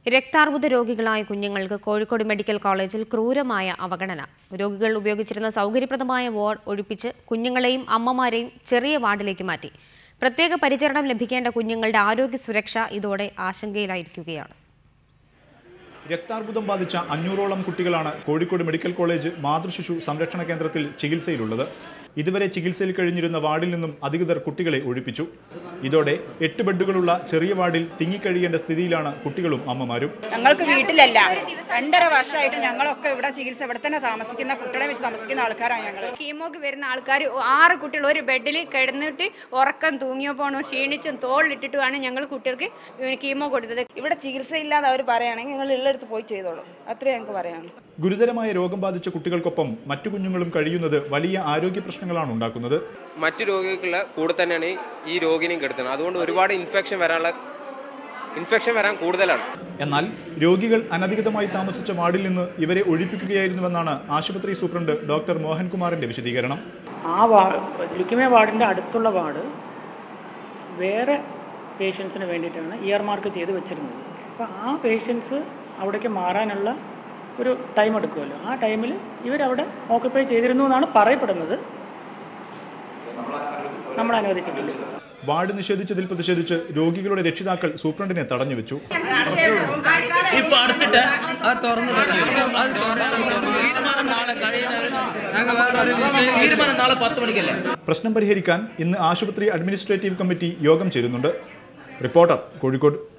രക്താർബുദ രോഗികളായ കുഞ്ഞുങ്ങൾക്ക് കോഴിക്കോട് മെഡിക്കൽ കോളേജിൽ ക്രൂരമായ അവഗണന രോഗികൾ ഉപയോഗിച്ചിരുന്ന സൗകര്യപ്രദമായ വാർഡ് ഒഴിപ്പിച്ച് കുഞ്ഞുങ്ങളെയും അമ്മമാരെയും ചെറിയ വാർഡിലേക്ക് മാറ്റി പ്രത്യേക പരിചരണം ലഭിക്കേണ്ട കുഞ്ഞുങ്ങളുടെ ആരോഗ്യ സുരക്ഷ ഇതോടെ ആശങ്കയിലായിരിക്കുകയാണ് രക്താർബുദം ബാധിച്ച അഞ്ഞൂറോളം കുട്ടികളാണ് കോഴിക്കോട് മെഡിക്കൽ കോളേജ് മാതൃശിശു സംരക്ഷണ കേന്ദ്രത്തിൽ ചികിത്സയിലുള്ളത് ഇതുവരെ ചികിത്സയിൽ കഴിഞ്ഞിരുന്ന വാർഡിൽ നിന്നും അധികൃതർ കുട്ടികളെ ഒഴിപ്പിച്ചു ഇതോടെ എട്ട് ബെഡുകളുള്ള ചെറിയ വാർഡിൽ തിങ്ങിക്കഴിയേണ്ട സ്ഥിതിയിലാണ് കുട്ടികളും അമ്മമാരും ഞങ്ങൾക്ക് വീട്ടിലല്ല രണ്ടര വർഷമായിട്ട് ഞങ്ങളൊക്കെ ഇവിടെ ചികിത്സ ഇവിടെ തന്നെ താമസിക്കുന്ന കുട്ടികളെ വെച്ച് താമസിക്കുന്ന ആൾക്കാരാണ് ഞങ്ങൾ കീമോക്ക് വരുന്ന ആൾക്കാർ ആറ് കുട്ടികൾ ഒരു ബെഡിൽ കിടന്നിട്ട് ഉറക്കം തൂങ്ങിയോ പോകണോ ക്ഷീണിച്ചും തോളിലിട്ടിട്ടുമാണ് ഞങ്ങൾ കുട്ടികൾക്ക് കീമോ കൊടുത്തത് ഇവിടെ ചികിത്സയില്ലാതെ അവർ പറയുകയാണെങ്കിൽ നിങ്ങൾ ഉള്ളിടത്ത് പോയി ചെയ്തോളൂ അത്രേ ഞങ്ങൾക്ക് പറയാനുള്ളൂ ഗുരുതരമായ രോഗം ബാധിച്ച കുട്ടികൾക്കൊപ്പം മറ്റു കുഞ്ഞുങ്ങളും കഴിയുന്നത് വലിയ ആരോഗ്യ പ്രശ്നങ്ങളാണ് ഉണ്ടാക്കുന്നത് മറ്റു രോഗികളുടെ കൂടെ തന്നെയാണ് ഈ രോഗിനെയും കെടുത്തുന്നത് അതുകൊണ്ട് ഒരുപാട് ഇൻഫെക്ഷൻ വരാനുള്ള ഇൻഫെക്ഷൻ വരാൻ കൂടുതലാണ് എന്നാൽ രോഗികൾ അനധികൃതമായി താമസിച്ച വാർഡിൽ നിന്ന് ഇവരെ ഒഴിപ്പിക്കുകയായിരുന്നുവെന്നാണ് ആശുപത്രി സൂപ്രണ്ട് ഡോക്ടർ മോഹൻകുമാറിന്റെ വിശദീകരണം ആ വാ ലുക്കിമിയ വാർഡിൻ്റെ അടുത്തുള്ള വാർഡ് വേറെ പേഷ്യൻസിന് വേണ്ടിയിട്ടാണ് ഇയർ മാർക്ക് ചെയ്ത് വെച്ചിരുന്നത് അപ്പോൾ ആ പേഷ്യൻസ് അവിടേക്ക് മാറാനുള്ള ഒരു ടൈം എടുക്കുമല്ലോ ആ ടൈമിൽ ഇവരവിടെ ഓക്കുപ്പൈ ചെയ്തിരുന്നു എന്നാണ് പറയപ്പെടുന്നത് നമ്മൾ അനുവദിച്ചിട്ടില്ല വാർഡ് നിഷേധിച്ചതിൽ പ്രതിഷേധിച്ച് രോഗികളുടെ രക്ഷിതാക്കൾ സൂപ്രണ്ടിനെ തടഞ്ഞു വെച്ചു ഇപ്പൊ അടച്ചിട്ട് അത് തുറന്നു തീരുമാനം നാളെ കഴിയുന്ന തീരുമാനം നാളെ പത്ത് മണിക്കല്ലേ പ്രശ്നം പരിഹരിക്കാൻ ഇന്ന് ആശുപത്രി അഡ്മിനിസ്ട്രേറ്റീവ് കമ്മിറ്റി യോഗം ചേരുന്നുണ്ട് റിപ്പോർട്ടർ കോഴിക്കോട്